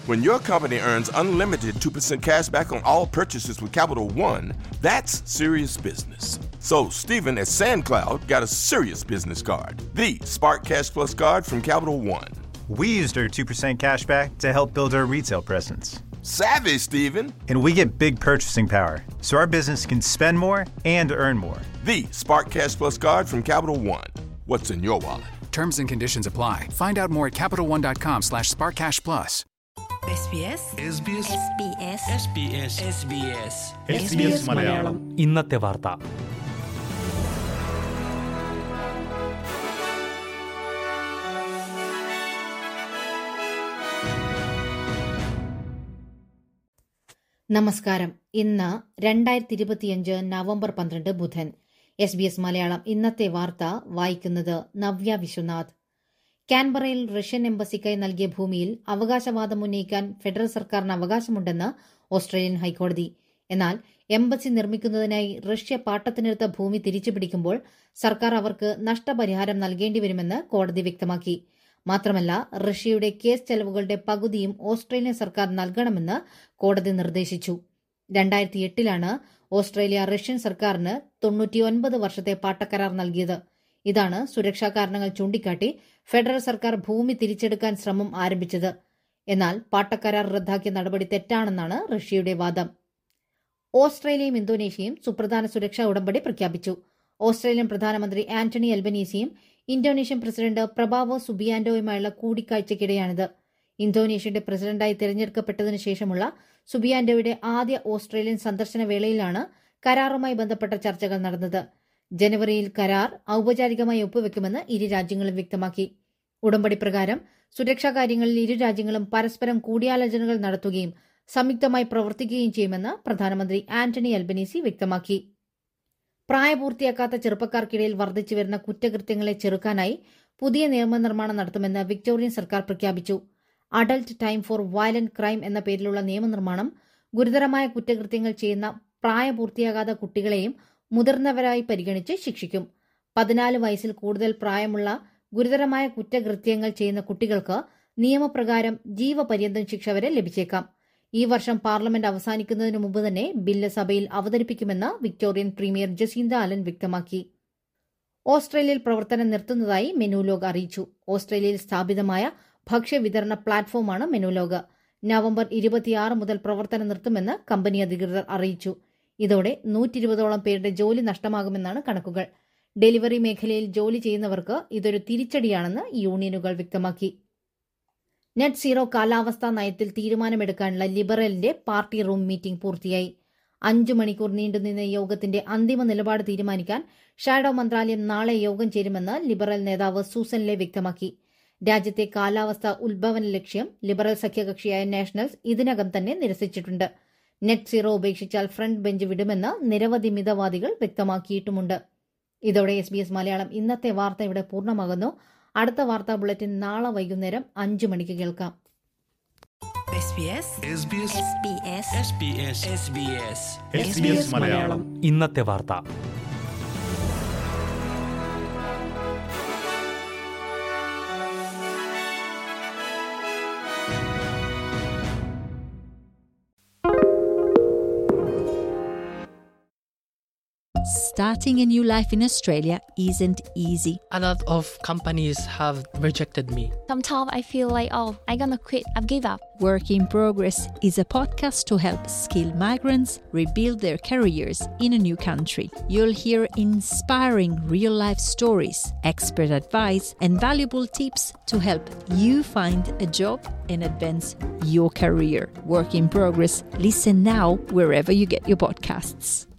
When your company earns unlimited 2% cash back on all purchases with Capital One, that's serious business. So, Stephen at SandCloud got a serious business card the Spark Cash Plus card from Capital One. We used our 2% cash back to help build our retail presence. Savvy, Stephen. And we get big purchasing power, so our business can spend more and earn more. The Spark Cash Plus card from Capital One. What's in your wallet? Terms and conditions apply. Find out more at CapitalOne.com slash SparkCashPlus. SBS SBS SBS SBS SBS SBS Malayalam ഇന്നത്തെ വാർത്ത നമസ്കാരം ഇന്ന് രണ്ടായിരത്തി ഇരുപത്തിയഞ്ച് November പന്ത്രണ്ട് ബുധൻ S B S Malayalam ഇന്നത്തെ വാർത്ത വായിക്കുന്നത് നവ്യ വിശ്വനാഥ് കാൻബറയിൽ റഷ്യൻ എംബസിക്കായി നൽകിയ ഭൂമിയിൽ അവകാശവാദം ഉന്നയിക്കാൻ ഫെഡറൽ സർക്കാരിന് അവകാശമുണ്ടെന്ന് ഓസ്ട്രേലിയൻ ഹൈക്കോടതി എന്നാൽ എംബസി നിർമ്മിക്കുന്നതിനായി റഷ്യ പാട്ടത്തിനെടുത്ത ഭൂമി തിരിച്ചുപിടിക്കുമ്പോൾ സർക്കാർ അവർക്ക് നഷ്ടപരിഹാരം നൽകേണ്ടി വരുമെന്ന് കോടതി വ്യക്തമാക്കി മാത്രമല്ല റഷ്യയുടെ കേസ് ചെലവുകളുടെ പകുതിയും ഓസ്ട്രേലിയൻ സർക്കാർ നൽകണമെന്ന് കോടതി നിർദ്ദേശിച്ചു രണ്ടായിരത്തി എട്ടിലാണ് ഓസ്ട്രേലിയ റഷ്യൻ സർക്കാരിന് തൊണ്ണൂറ്റിയൊൻപത് വർഷത്തെ പാട്ടക്കരാർ നൽകിയത് ഇതാണ് സുരക്ഷാ കാരണങ്ങൾ ചൂണ്ടിക്കാട്ടി ഫെഡറൽ സർക്കാർ ഭൂമി തിരിച്ചെടുക്കാൻ ശ്രമം ആരംഭിച്ചത് എന്നാൽ പാട്ടക്കരാർ റദ്ദാക്കിയ നടപടി തെറ്റാണെന്നാണ് റഷ്യയുടെ വാദം ഓസ്ട്രേലിയയും ഇന്തോനേഷ്യയും സുപ്രധാന സുരക്ഷാ ഉടമ്പടി പ്രഖ്യാപിച്ചു ഓസ്ട്രേലിയൻ പ്രധാനമന്ത്രി ആന്റണി അൽബനീസിയും ഇന്തോനേഷ്യൻ പ്രസിഡന്റ് പ്രഭാവോ സുബിയാൻഡോയുമായുള്ള കൂടിക്കാഴ്ചയ്ക്കിടെയാണിത് ഇന്തോനേഷ്യയുടെ പ്രസിഡന്റായി തിരഞ്ഞെടുക്കപ്പെട്ടതിനു ശേഷമുള്ള സുബിയാൻഡോയുടെ ആദ്യ ഓസ്ട്രേലിയൻ സന്ദർശന വേളയിലാണ് കരാറുമായി ബന്ധപ്പെട്ട ചർച്ചകൾ നടന്നത് ജനുവരിയിൽ കരാർ ഔപചാരികമായി ഒപ്പുവെക്കുമെന്ന് ഇരു രാജ്യങ്ങളും വ്യക്തമാക്കി ഉടമ്പടി പ്രകാരം സുരക്ഷാ കാര്യങ്ങളിൽ ഇരു രാജ്യങ്ങളും പരസ്പരം കൂടിയാലോചനകൾ നടത്തുകയും സംയുക്തമായി പ്രവർത്തിക്കുകയും ചെയ്യുമെന്ന് പ്രധാനമന്ത്രി ആന്റണി അൽബനീസി വ്യക്തമാക്കി പ്രായപൂർത്തിയാക്കാത്ത ചെറുപ്പക്കാർക്കിടയിൽ വർദ്ധിച്ചുവരുന്ന കുറ്റകൃത്യങ്ങളെ ചെറുക്കാനായി പുതിയ നിയമനിർമ്മാണം നടത്തുമെന്ന് വിക്ടോറിയൻ സർക്കാർ പ്രഖ്യാപിച്ചു adult time for violent crime എന്ന പേരിലുള്ള നിയമനിർമ്മാണം ഗുരുതരമായ കുറ്റകൃത്യങ്ങൾ ചെയ്യുന്ന പ്രായപൂർത്തിയാകാത്ത കുട്ടികളെയും മുതിർന്നവരായി പരിഗണിച്ച് ശിക്ഷിക്കും പതിനാല് വയസ്സിൽ കൂടുതൽ പ്രായമുള്ള ഗുരുതരമായ കുറ്റകൃത്യങ്ങൾ ചെയ്യുന്ന കുട്ടികൾക്ക് നിയമപ്രകാരം ജീവപര്യന്തം ശിക്ഷ വരെ ലഭിച്ചേക്കാം ഈ വർഷം പാർലമെന്റ് അവസാനിക്കുന്നതിന് മുമ്പ് തന്നെ ബില്ല് സഭയിൽ അവതരിപ്പിക്കുമെന്ന് വിക്ടോറിയൻ പ്രീമിയർ ജസീന്ത അലൻ വ്യക്തമാക്കി ഓസ്ട്രേലിയയിൽ പ്രവർത്തനം നിർത്തുന്നതായി മെനുലോഗ് അറിയിച്ചു ഓസ്ട്രേലിയയിൽ സ്ഥാപിതമായ ഭക്ഷ്യവിതരണ പ്ലാറ്റ്ഫോമാണ് മെനുലോഗ് നവംബർ ഇരുപത്തിയാറ് മുതൽ പ്രവർത്തനം നിർത്തുമെന്ന് കമ്പനി അധികൃതർ അറിയിച്ചു ഇതോടെ നൂറ്റിരുപതോളം പേരുടെ ജോലി നഷ്ടമാകുമെന്നാണ് കണക്കുകൾ ഡെലിവറി മേഖലയിൽ ജോലി ചെയ്യുന്നവർക്ക് ഇതൊരു തിരിച്ചടിയാണെന്ന് യൂണിയനുകൾ വ്യക്തമാക്കി നെറ്റ് സീറോ കാലാവസ്ഥാ നയത്തിൽ തീരുമാനമെടുക്കാനുള്ള ലിബറലിന്റെ പാർട്ടി റൂം മീറ്റിംഗ് പൂർത്തിയായി അഞ്ചു മണിക്കൂർ നീണ്ടുനിന്ന യോഗത്തിന്റെ അന്തിമ നിലപാട് തീരുമാനിക്കാൻ ഷാഡോ മന്ത്രാലയം നാളെ യോഗം ചേരുമെന്ന് ലിബറൽ നേതാവ് സൂസൻ ലേ വ്യക്തമാക്കി രാജ്യത്തെ കാലാവസ്ഥ ഉത്ഭവന ലക്ഷ്യം ലിബറൽ സഖ്യകക്ഷിയായ നാഷണൽസ് ഇതിനകം തന്നെ നിരസിച്ചിട്ടുണ്ട് നെറ്റ് സീറോ ഉപേക്ഷിച്ചാൽ ഫ്രണ്ട് ബെഞ്ച് വിടുമെന്ന് നിരവധി മിതവാദികൾ വ്യക്തമാക്കിയിട്ടുമുണ്ട് ഇതോടെ എസ് ബി എസ് മലയാളം ഇന്നത്തെ വാർത്ത ഇവിടെ പൂർണ്ണമാകുന്നു അടുത്ത വാർത്താ ബുള്ളറ്റിൻ നാളെ വൈകുന്നേരം അഞ്ചു മണിക്ക് കേൾക്കാം SBS SBS SBS SBS SBS SBS Malayalam ഇന്നത്തെ വാർത്ത Starting a new life in Australia isn't easy. A lot of companies have rejected me. Sometimes I feel like, oh, I'm gonna quit, I've give up. Work in Progress is a podcast to help skilled migrants rebuild their careers in a new country. You'll hear inspiring real life stories, expert advice, and valuable tips to help you find a job and advance your career. Work in Progress. Listen now wherever you get your podcasts.